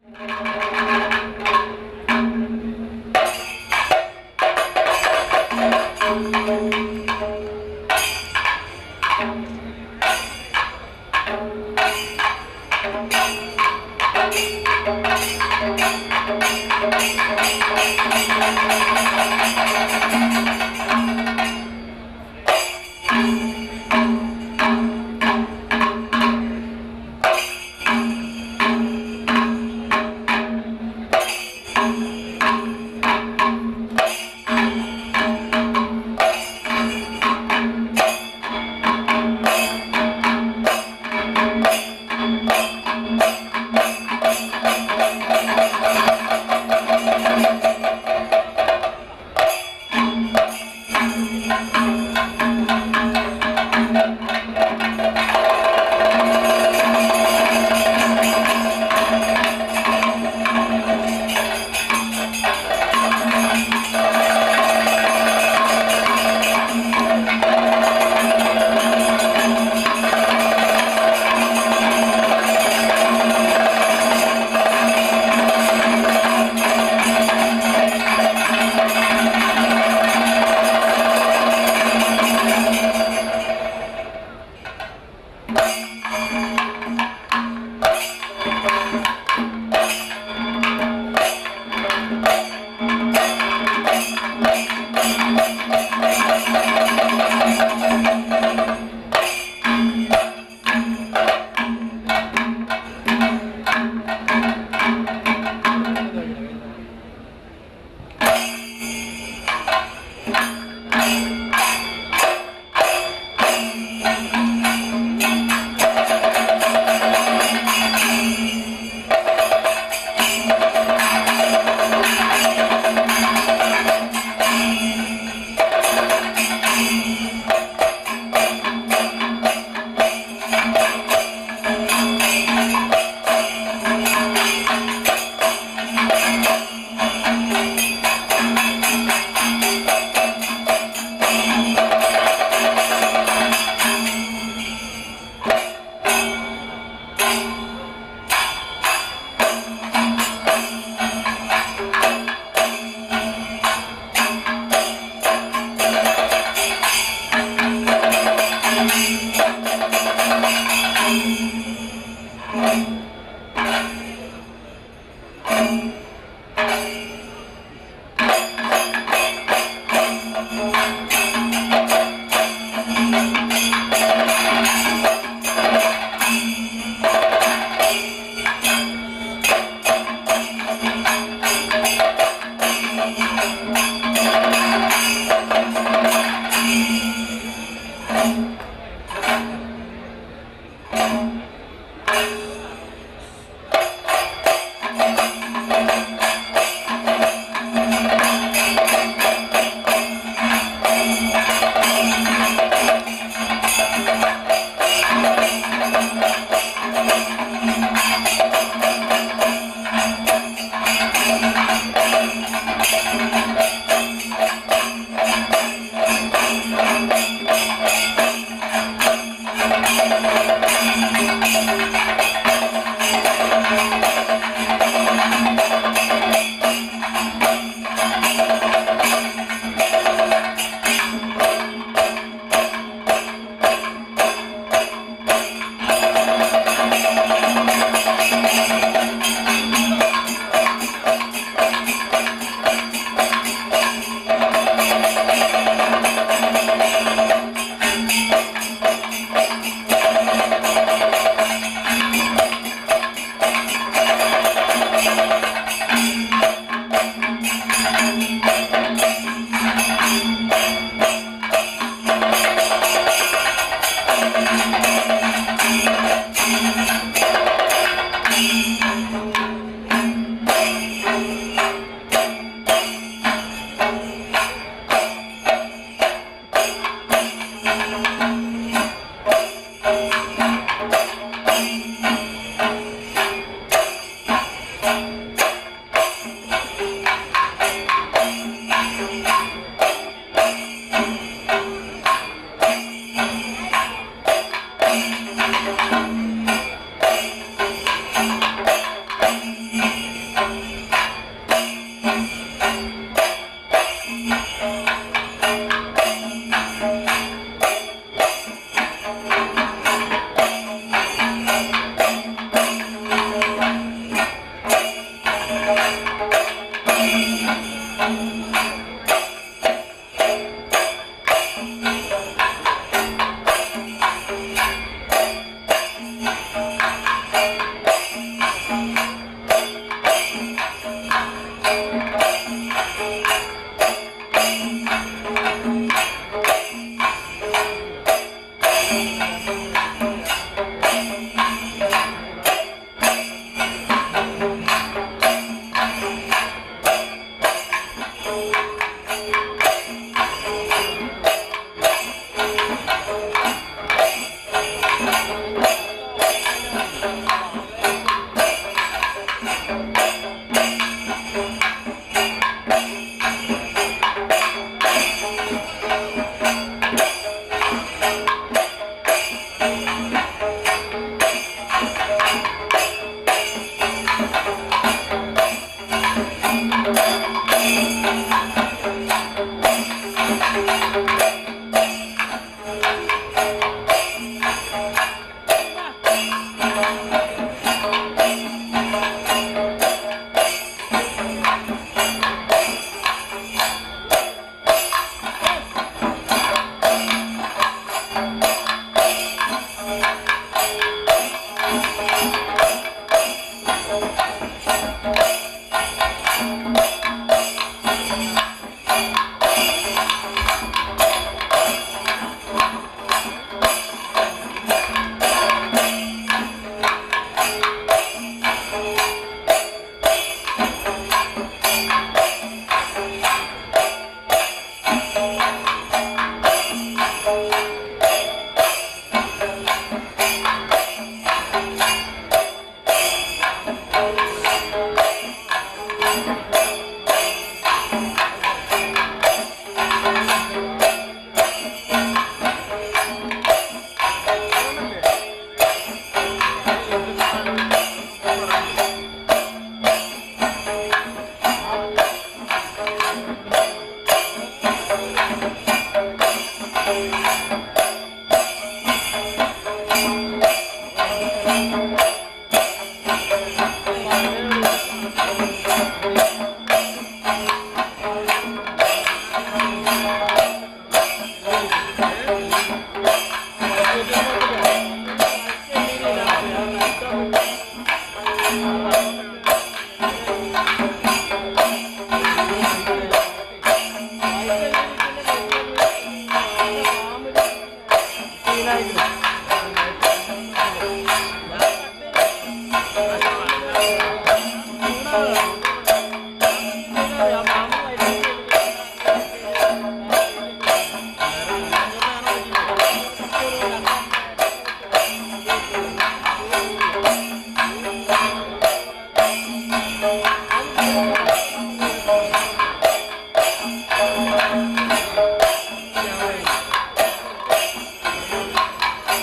Thank ആ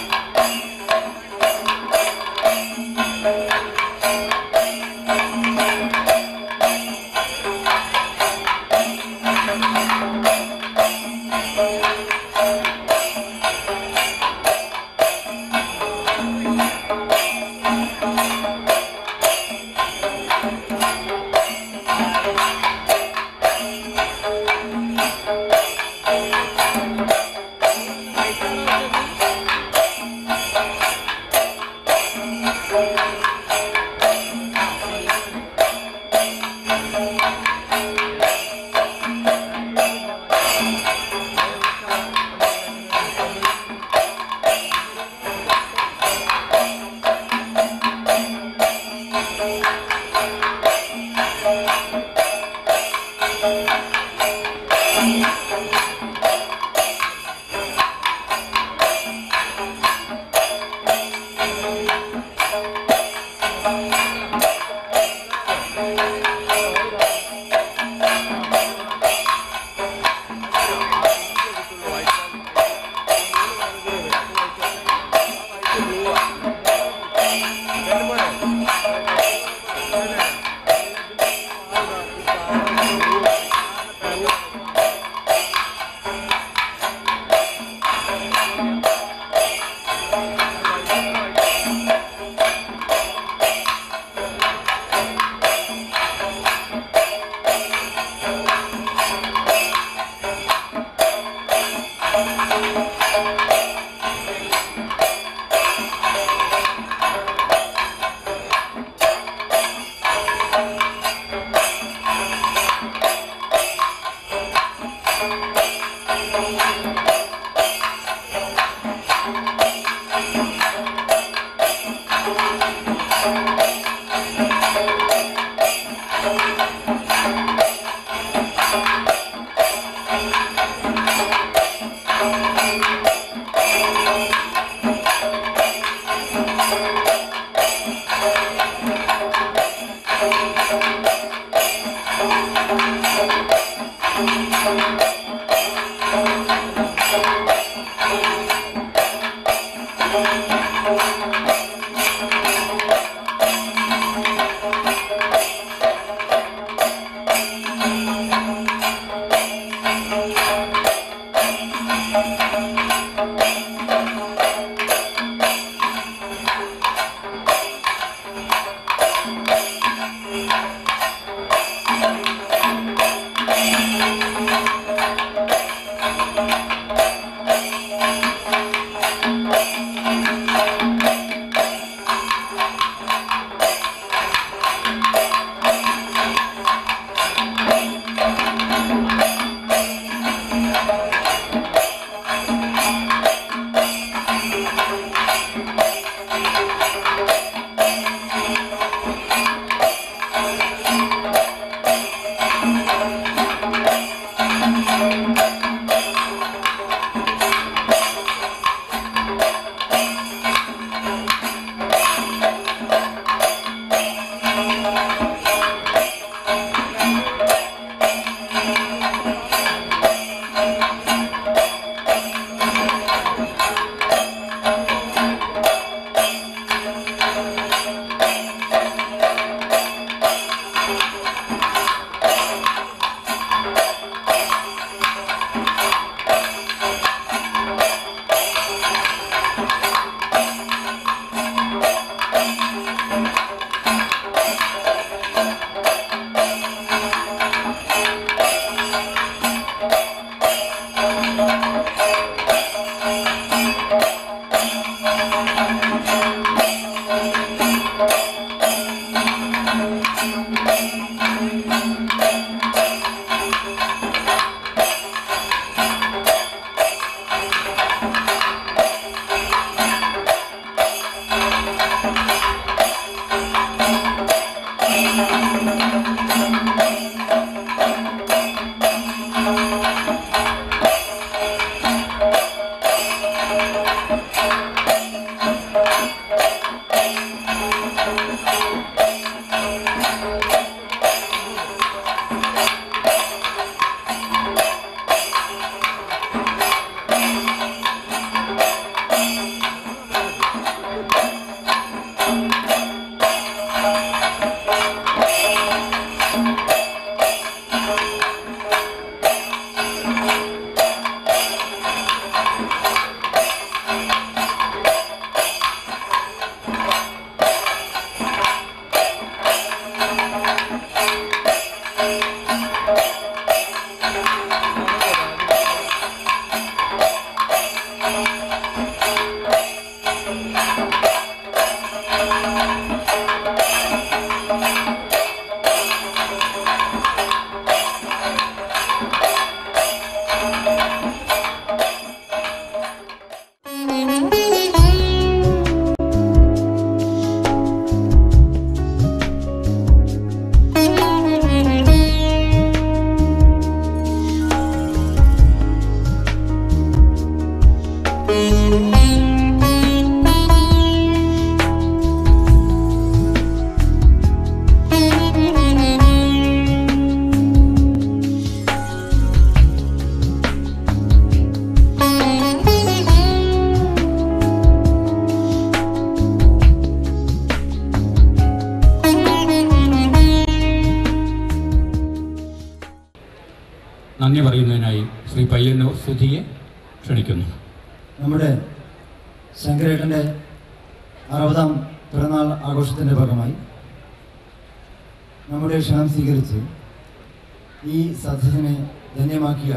നന്ദി പറയുന്നതിനായി ശ്രീ പയ്യന്നൂർ സുധിയെ ക്ഷണിക്കുന്നു നമ്മുടെ ശങ്കരേട്ടൻ്റെ അറുപതാം പിറന്നാൾ ആഘോഷത്തിൻ്റെ ഭാഗമായി നമ്മുടെ ക്ഷണം സ്വീകരിച്ച് ഈ സദസ്സിനെ ധന്യമാക്കിയ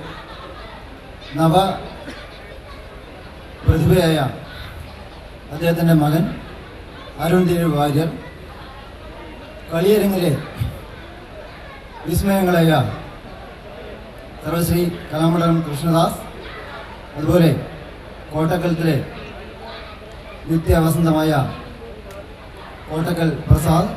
നവ പ്രതിഭയായ അദ്ദേഹത്തിൻ്റെ മകൻ അരുൺ ദേവ് വാര്യർ കളിയരങ്ങിലെ വിസ്മയങ്ങളായ സർവശ്രീ കലാമണ്ഡലം കൃഷ്ണദാസ് അതുപോലെ കോട്ടക്കലത്തിലെ നിത്യവസന്തമായ കോട്ടക്കൽ പ്രസാദ്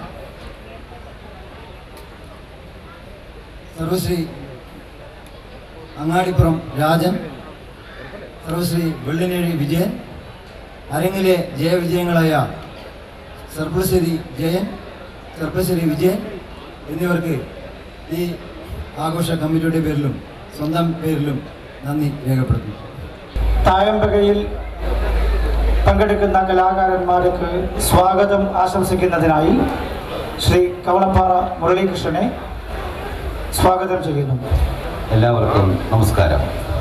സർവശ്രീ അങ്ങാടിപ്പുറം രാജൻ സർവശ്രീ വെള്ളിനേഴി വിജയൻ അരങ്ങിലെ ജയവിജയങ്ങളായ സർപ്പശ്ശേരി ജയൻ സർപ്പശ്ശേരി വിജയൻ എന്നിവർക്ക് ഈ ആഘോഷ കമ്മിറ്റിയുടെ പേരിലും സ്വന്തം പേരിലും നന്ദി രേഖപ്പെടുത്തുന്നു തായമ്പകയിൽ പങ്കെടുക്കുന്ന കലാകാരന്മാർക്ക് സ്വാഗതം ആശംസിക്കുന്നതിനായി ശ്രീ കവളപ്പാറ മുരളീകൃഷ്ണനെ സ്വാഗതം ചെയ്യുന്നു എല്ലാവർക്കും നമസ്കാരം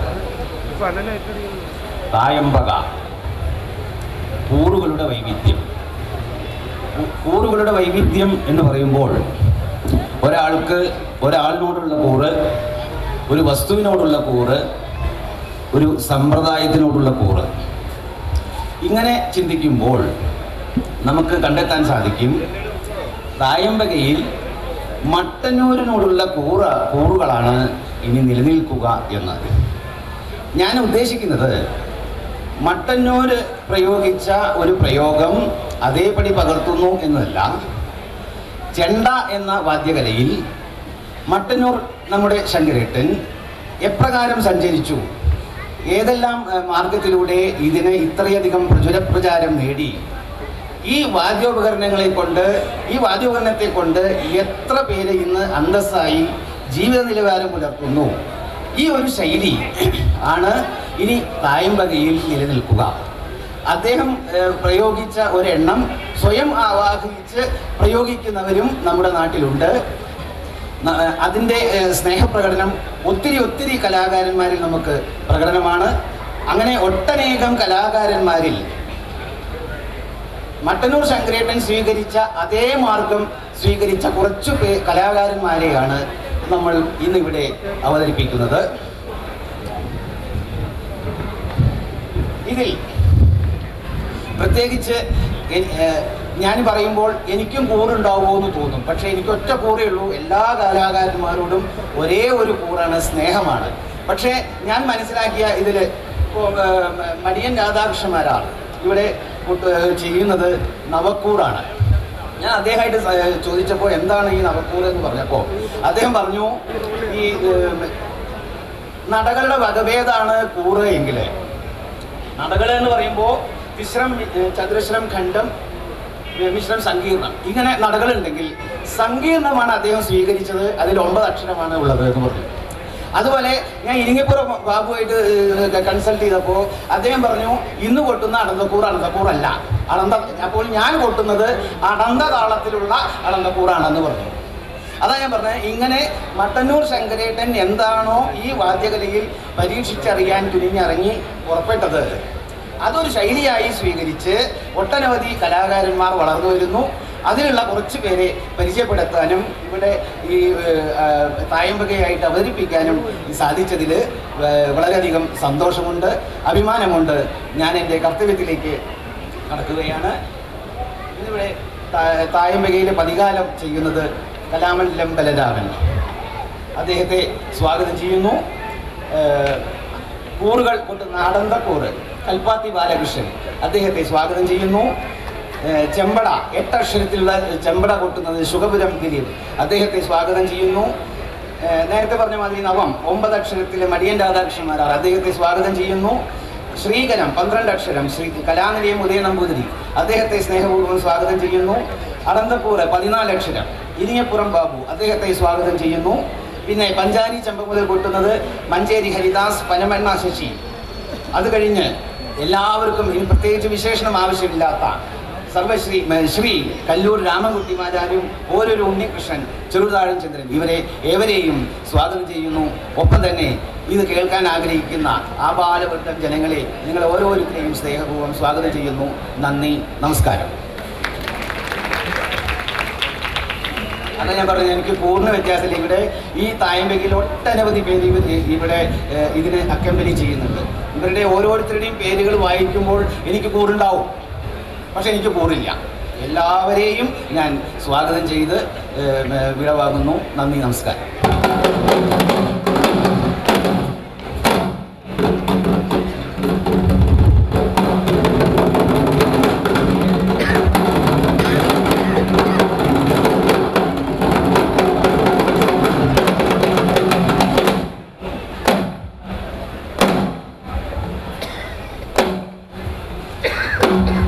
തായമ്പക കൂറുകളുടെ വൈവിധ്യം കൂ- കൂറുകളുടെ വൈവിധ്യം എന്ന് പറയുമ്പോൾ ഒരാൾക്ക് ഒരാളിനോടുള്ള കൂറ് ഒരു വസ്തുവിനോടുള്ള കൂറ് ഒരു സമ്പ്രദായത്തിനോടുള്ള കൂറ് ഇങ്ങനെ ചിന്തിക്കുമ്പോൾ നമുക്ക് കണ്ടെത്താൻ സാധിക്കും തായമ്പകയിൽ മട്ടന്നൂരിനോടുള്ള കൂറ കൂറുകളാണ് ഇനി നിലനിൽക്കുക എന്ന് ഞാൻ ഉദ്ദേശിക്കുന്നത് മട്ടന്നൂര് പ്രയോഗിച്ച ഒരു പ്രയോഗം അതേപടി പകർത്തുന്നു എന്നല്ല ചെണ്ട എന്ന വാദ്യകലയിൽ മട്ടന്നൂർ നമ്മുടെ ശങ്കരേട്ടൻ എപ്രകാരം സഞ്ചരിച്ചു ഏതെല്ലാം ഏഹ്, മാർഗത്തിലൂടെ ഇതിന് ഇത്രയധികം പ്രചുര പ്രചാരം നേടി ഈ വാദ്യോപകരണങ്ങളെ കൊണ്ട് ഈ വാദ്യോപകരണത്തെ കൊണ്ട് എത്ര പേര് ഇന്ന് അന്തസ്സായി ജീവിത നിലവാരം പുലർത്തുന്നു ഈ ഒരു ശൈലി ആണ് ഇനി തായമ്പകയിൽ നിലനിൽക്കുക അദ്ദേഹം ഏഹ്, പ്രയോഗിച്ച ഒരെണ്ണം സ്വയം ആവാഹിച്ച് പ്രയോഗിക്കുന്നവരും നമ്മുടെ നാട്ടിലുണ്ട് ന- ഏഹ്, അതിൻ്റെ ഏഹ്, സ്നേഹപ്രകടനം ഒത്തിരി ഒത്തിരി കലാകാരന്മാരിൽ നമുക്ക് പ്രകടനമാണ് അങ്ങനെ ഒട്ടനേകം കലാകാരന്മാരിൽ മട്ടന്നൂർ ശങ്കരേട്ടൻ സ്വീകരിച്ച അതേ മാർഗം സ്വീകരിച്ച കുറച്ചു പേ കലാകാരന്മാരെയാണ് നമ്മൾ ഇന്നിവിടെ അവതരിപ്പിക്കുന്നത് ഇതിൽ പ്രത്യേകിച്ച് എ- ഏഹ് ഞാൻ പറയുമ്പോൾ എനിക്കും കൂറുണ്ടാവുമോ എന്ന് തോന്നും പക്ഷേ എനിക്ക് ഒറ്റ കൂറേ ഉള്ളൂ എല്ലാ കലാകാരന്മാരോടും ഒരേ ഒരു കൂറാണ് സ്നേഹമാണ് പക്ഷേ ഞാൻ മനസ്സിലാക്കിയ ഇതിൽ മടിയൻ രാധാകൃഷ്ണന്മാരാണ് ഇവിടെ കൂട്ട് ചെയ്യുന്നത് നവക്കൂറാണ് ഞാൻ അദ്ദേഹമായിട്ട് സ- ചോദിച്ചപ്പോൾ എന്താണ് ഈ നവക്കൂർ എന്ന് പറഞ്ഞപ്പോൾ അദ്ദേഹം പറഞ്ഞു ഈ ഏഹ്, നടകളുടെ വകഭേദാണ് കൂറ് എങ്കിൽ നടകൾ എന്ന് പറയുമ്പോൾ മിശ്രം ഏഹ്, ചതുരശ്രം ഖണ്ഡം ഏഹ്, മിശ്രം സങ്കീർണം ഇങ്ങനെ നടകളുണ്ടെങ്കിൽ സങ്കീർണമാണ് അദ്ദേഹം സ്വീകരിച്ചത് അതിൽ ഒമ്പത് അക്ഷരമാണ് ഉള്ളത് എന്ന് പറഞ്ഞു അതുപോലെ ഞാൻ ഇരിങ്ങപ്പുറം ബാബുവായിട്ട് കൺസൾട്ട് ചെയ്തപ്പോൾ അദ്ദേഹം പറഞ്ഞു ഇന്ന് കൊട്ടുന്ന അടന്തക്കൂർ അടന്തക്കൂറല്ല അടന്ത അപ്പോൾ ഞാൻ കൊട്ടുന്നത് അടന്ത താളത്തിലുള്ള അടന്തക്കൂറാണെന്ന് പറഞ്ഞു അതാ ഞാൻ പറഞ്ഞത് ഇങ്ങനെ മട്ടന്നൂർ ശങ്കരേട്ടൻ എന്താണോ ഈ വാദ്യകലയിൽ പരീക്ഷിച്ചറിയാൻ തുനിഞ്ഞിറങ്ങി പുറപ്പെട്ടത് അതൊരു ശൈലിയായി സ്വീകരിച്ച് ഒട്ടനവധി കലാകാരന്മാർ വളർന്നു വരുന്നു അതിലുള്ള കുറച്ച് പേരെ പരിചയപ്പെടുത്താനും ഇവിടെ ഈ ഏഹ്, തായമ്പകയായിട്ട് അവതരിപ്പിക്കാനും സാധിച്ചതിൽ ഏഹ്, വളരെയധികം സന്തോഷമുണ്ട് അഭിമാനമുണ്ട് ഞാൻ എൻ്റെ കർത്തവ്യത്തിലേക്ക് കടക്കുകയാണ് ഇന്നിവിടെ താ- തായമ്പകയിൽ പതികാലം ചെയ്യുന്നത് കലാമണ്ഡലം ബലരാമൻ അദ്ദേഹത്തെ സ്വാഗതം ചെയ്യുന്നു ഏഹ്, കൂറുകൾ കൊട്ടുന്ന ആടന്തക്കൂറ് കൽപ്പാത്തി ബാലകൃഷ്ണൻ അദ്ദേഹത്തെ സ്വാഗതം ചെയ്യുന്നു ഏഹ്, ചെമ്പട എട്ടക്ഷരത്തിലുള്ള ചെമ്പട കൊട്ടുന്നത് ശുഭപുരം ദിലീപ് അദ്ദേഹത്തെ സ്വാഗതം ചെയ്യുന്നു ഏഹ്, നേരത്തെ പറഞ്ഞ മാതിരി നവം ഒമ്പത് അക്ഷരത്തിലെ മടിയൻ രാധാകൃഷ്ണന്മാരാർ അദ്ദേഹത്തെ സ്വാഗതം ചെയ്യുന്നു ശ്രീകരം പന്ത്രണ്ട് അക്ഷരം ശ്രീ കലാനിലയം ഉദയ നമ്പൂതിരി അദ്ദേഹത്തെ സ്നേഹപൂർവ്വം സ്വാഗതം ചെയ്യുന്നു അടന്തപ്പൂറ് പതിനാല് അക്ഷരം ഇരിങ്ങപ്പുറം ബാബു അദ്ദേഹത്തെ സ്വാഗതം ചെയ്യുന്നു പിന്നെ പഞ്ചാരി ചെമ്പ മുതൽ കൊട്ടുന്നത് മഞ്ചേരി ഹരിദാസ് പനമണ്ണ ശശി അത് കഴിഞ്ഞ് എല്ലാവർക്കും ഇനി പ്രത്യേകിച്ച് വിശേഷണം ആവശ്യമില്ലാത്ത സർവശ്രീ മ- ശ്രീ കല്ലൂർ രാമൻകുട്ടിമാരാരും ഓരോരു ഉണ്ണികൃഷ്ണൻ ചെറുതാഴം ചന്ദ്രൻ ഇവരെ ഏവരെയും സ്വാഗതം ചെയ്യുന്നു ഒപ്പം തന്നെ ഇത് കേൾക്കാൻ ആഗ്രഹിക്കുന്ന ആ ബാലവൃത്തം ജനങ്ങളെ നിങ്ങൾ ഓരോരുത്തരെയും സ്നേഹപൂർവ്വം സ്വാഗതം ചെയ്യുന്നു നന്ദി നമസ്കാരം അതാ ഞാൻ പറഞ്ഞത് എനിക്ക് പൂർണ്ണ വ്യത്യാസമില്ല ഇവിടെ ഈ തായമ്പെങ്കിൽ ഒട്ടനവധി പേര് ഇവർ ഇവിടെ ഏഹ്, ഇതിന് അക്കമ്പനി ചെയ്യുന്നുണ്ട് ഇവരുടെ ഓരോരുത്തരുടെയും പേരുകൾ വായിക്കുമ്പോൾ എനിക്ക് കൂറുണ്ടാവും പക്ഷെ എനിക്ക് കൂറില്ല എല്ലാവരെയും ഞാൻ സ്വാഗതം ചെയ്ത് ഏഹ്, വിടവാങ്ങുന്നു നന്ദി നമസ്കാരം Thank